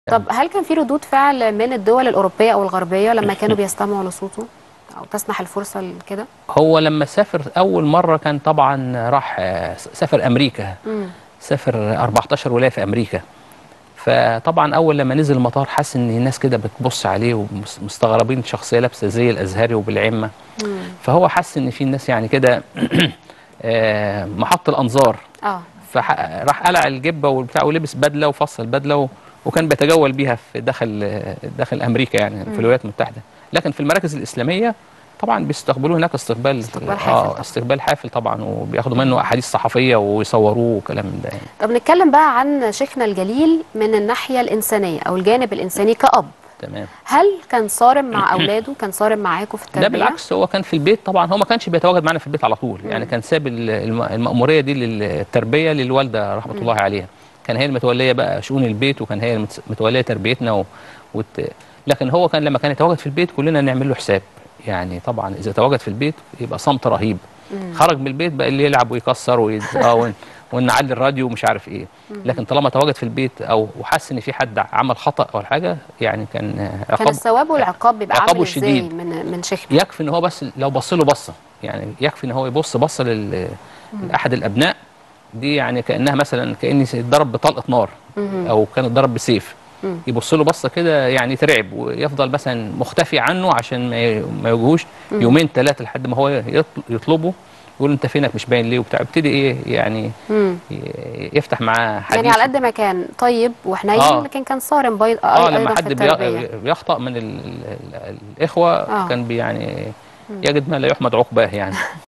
طب هل كان في ردود فعل من الدول الأوروبية أو الغربية لما كانوا بيستمعوا لصوته أو تسنح الفرصة لكده؟ هو لما سافر اول مره كان طبعا راح آه، سافر امريكا مم. سافر 14 ولايه في امريكا فطبعا اول لما نزل المطار حس ان الناس كده بتبص عليه ومستغربين شخصيه لابسه زي الازهري وبالعمه مم. فهو حس ان في ناس يعني كده آه، محط الانظار اه فراح قلع الجبه والبتاع ولبس بدله وفصل بدله و... وكان بيتجول بيها في داخل داخل امريكا يعني في الولايات المتحده لكن في المراكز الاسلاميه طبعا بيستقبلوه هناك استقبال استقبال حافل اه طبعاً. استقبال حافل طبعا وبياخدوا منه احاديث صحفيه ويصوروه وكلام من ده يعني طب نتكلم بقى عن شيخنا الجليل من الناحية الإنسانية أو الجانب الإنساني كأب تمام هل كان صارم مع أولاده؟ كان صارم معاكم في التربية؟ لا بالعكس هو كان في البيت طبعا هو ما كانش بيتواجد معانا في البيت على طول يعني كان ساب ال- الم- المأمورية دي للتربية للوالدة رحمة الله عليها كان هي المتولية بقى شؤون البيت وكان هي المت- المتولية تربيتنا و... وت... لكن هو كان لما كان يتواجد في البيت كلنا نعمل له حساب يعني طبعا إذا تواجد في البيت يبقى صمت رهيب خرج من البيت بقى اللي يلعب ويكسر ويد... اه ون... ونعلي الراديو ومش عارف ايه لكن طالما تواجد في البيت او وحس ان في حد عمل خطأ او حاجه يعني كان آه، كان عقاب الثواب والعقاب بيبقى عقابه عامل ازاي شديد. من من شيخنا؟ يكفي ان هو بس لو بص له بصه يعني يكفي ان هو يبص بصه لل- لاحد الابناء دي يعني كانها مثلا كاني اتضرب بطلقه نار او كان اتضرب بسيف مم. يبص له بصه كده يعني ترعب ويفضل مثلا مختفي عنه عشان ما ي- ما يواجهوش يومين ثلاثه لحد ما هو يطل- يطلبه يقول انت فينك مش باين ليه وبتاع يبتدي ايه يعني مم. ي- يفتح معاه حديث يعني على قد ما كان طيب وحنين آه. لكن كان صارم بيض اه أيضا لما في حد بي- التربية بيخطأ من ال ال ال الاخوه آه. كان بي يعني يجد ما لا يحمد عقباه يعني